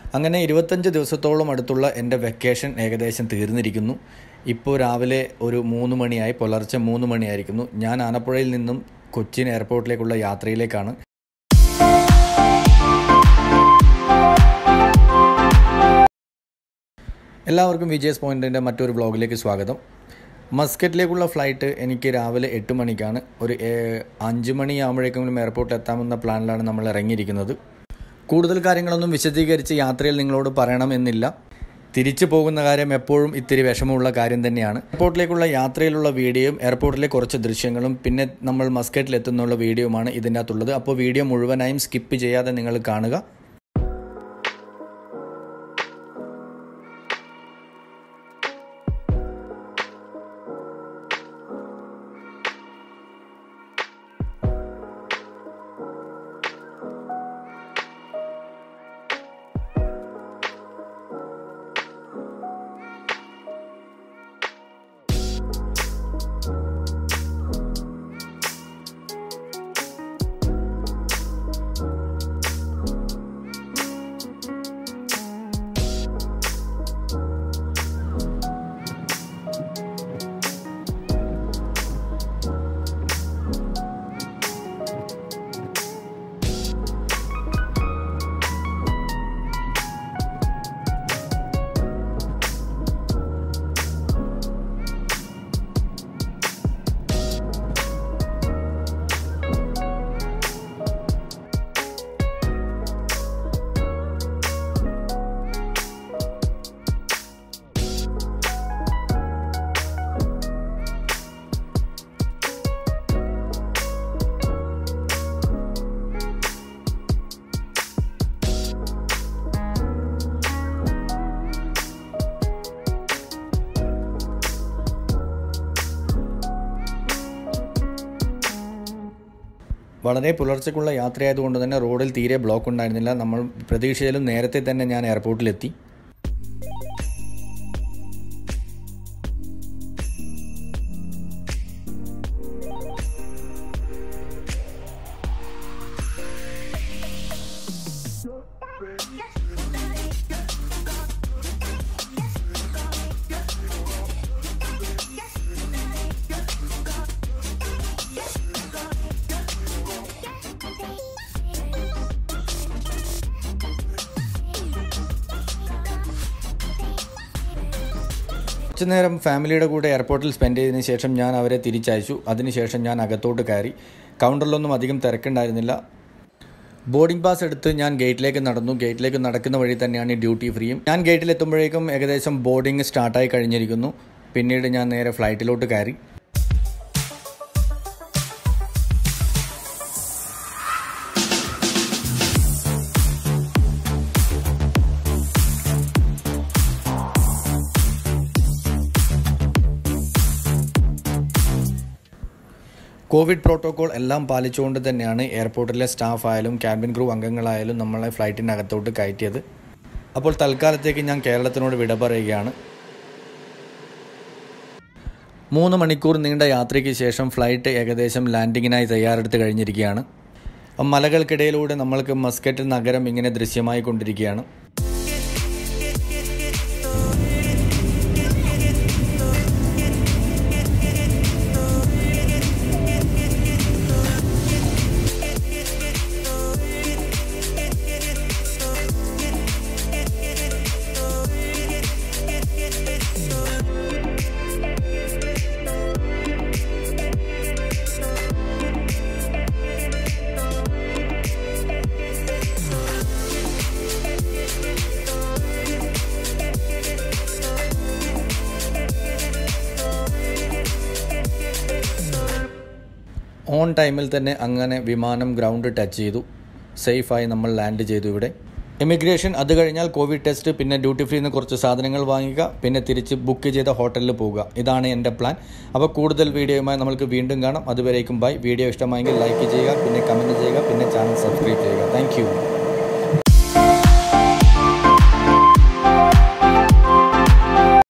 അങ്ങനെ ഇരുപത്തഞ്ച് ദിവസത്തോളം അടുത്തുള്ള എൻ്റെ വെക്കേഷൻ ഏകദേശം തീർന്നിരിക്കുന്നു ഇപ്പോൾ രാവിലെ ഒരു മൂന്ന് മണിയായി പുലർച്ചെ മൂന്ന് മണിയായിരിക്കുന്നു ഞാൻ ആനപ്പുഴയിൽ നിന്നും കൊച്ചിൻ എയർപോർട്ടിലേക്കുള്ള യാത്രയിലേക്കാണ് എല്ലാവർക്കും വിജയസ് പോയിൻറ്റിൻ്റെ മറ്റൊരു വ്ളോഗിലേക്ക് സ്വാഗതം മസ്കറ്റിലേക്കുള്ള ഫ്ലൈറ്റ് എനിക്ക് രാവിലെ എട്ട് മണിക്കാണ് ഒരു ഏ- അഞ്ച് മണിയാകുമ്പോഴേക്കും എയർപോർട്ടിൽ എത്താമെന്ന പ്ലാനിലാണ് നമ്മൾ ഇറങ്ങിയിരിക്കുന്നത് കൂടുതൽ കാര്യങ്ങളൊന്നും വിശദീകരിച്ച് യാത്രയിൽ നിങ്ങളോട് പറയണമെന്നില്ല തിരിച്ചു പോകുന്ന കാര്യം എപ്പോഴും ഇത്തിരി വിഷമമുള്ള കാര്യം തന്നെയാണ് എയർപോർട്ടിലേക്കുള്ള യാത്രയിലുള്ള വീഡിയോയും എയർപോർട്ടിലെ കുറച്ച് ദൃശ്യങ്ങളും പിന്നെ നമ്മൾ മസ്കറ്റിൽ എത്തുന്നുള്ള വീഡിയോയുമാണ് ഇതിൻ്റെ അകത്തുള്ളത് അപ്പോൾ വീഡിയോ മുഴുവനായും സ്കിപ്പ് ചെയ്യാതെ നിങ്ങൾ കാണുക വളരെ പുലർച്ചയ്ക്കുള്ള യാത്രയായതുകൊണ്ട് തന്നെ റോഡിൽ തീരെ ബ്ലോക്ക് ഉണ്ടായിരുന്നില്ല നമ്മൾ പ്രതീക്ഷയിലും നേരത്തെ തന്നെ ഞാൻ എയർപോർട്ടിലെത്തി കുറച്ചു നേരം ഫാമിലിയുടെ കൂടെ എയർപോർട്ടിൽ സ്പെൻഡ് ചെയ്തതിന് ശേഷം ഞാൻ അവരെ തിരിച്ചയച്ചു അതിനുശേഷം ഞാൻ അകത്തോട്ട് കയറി കൗണ്ടറിലൊന്നും അധികം തിരക്കുണ്ടായിരുന്നില്ല ബോർഡിംഗ് പാസ് എടുത്ത് ഞാൻ ഗേറ്റിലേക്ക് നടന്നു ഗേറ്റിലേക്ക് നടക്കുന്ന വഴി തന്നെയാണ് ഈ ഡ്യൂട്ടി ഫ്രീയും ഞാൻ ഗേറ്റിൽ എത്തുമ്പോഴേക്കും ഏകദേശം ബോർഡിംഗ് സ്റ്റാർട്ടായി കഴിഞ്ഞിരിക്കുന്നു പിന്നീട് ഞാൻ നേരെ ഫ്ലൈറ്റിലോട്ട് കയറി കോവിഡ് പ്രോട്ടോകോൾ എല്ലാം പാലിച്ചുകൊണ്ട് തന്നെയാണ് എയർപോർട്ടിലെ സ്റ്റാഫ് ആയാലും ക്യാബിൻ ക്രൂ അംഗങ്ങളായാലും നമ്മളെ ഫ്ലൈറ്റിനകത്തോട്ട് കയറ്റിയത് അപ്പോൾ തൽക്കാലത്തേക്ക് ഞാൻ കേരളത്തിനോട് വിട പറയുകയാണ് മൂന്ന് മണിക്കൂർ നീണ്ട യാത്രയ്ക്ക് ശേഷം ഫ്ലൈറ്റ് ഏകദേശം ലാൻഡിങ്ങിനായി തയ്യാറെടുത്ത് കഴിഞ്ഞിരിക്കുകയാണ് മലകൾക്കിടയിലൂടെ നമ്മൾക്ക് മസ്കറ്റ് നഗരം ഇങ്ങനെ ദൃശ്യമായി കൊണ്ടിരിക്കുകയാണ് ഓൺ ടൈമിൽ തന്നെ അങ്ങനെ വിമാനം ഗ്രൗണ്ട് ടച്ച് ചെയ്തു സേഫായി നമ്മൾ ലാൻഡ് ചെയ്തു ഇവിടെ ഇമിഗ്രേഷൻ അത് കഴിഞ്ഞാൽ കോവിഡ് ടെസ്റ്റ് പിന്നെ ഡ്യൂട്ടി ഫ്രീ നിന്ന് കുറച്ച് സാധനങ്ങൾ വാങ്ങിക്കുക പിന്നെ തിരിച്ച് ബുക്ക് ചെയ്ത ഹോട്ടലിൽ പോവുക ഇതാണ് എൻ്റെ പ്ലാൻ അപ്പോൾ കൂടുതൽ വീഡിയോയുമായി നമുക്ക് വീണ്ടും കാണാം അതുവരേക്കും ബൈ വീഡിയോ ഇഷ്ടമായെങ്കിൽ ലൈക്ക് ചെയ്യുക പിന്നെ കമൻറ്റ് ചെയ്യുക പിന്നെ ചാനൽ സബ്സ്ക്രൈബ് ചെയ്യുക താങ്ക്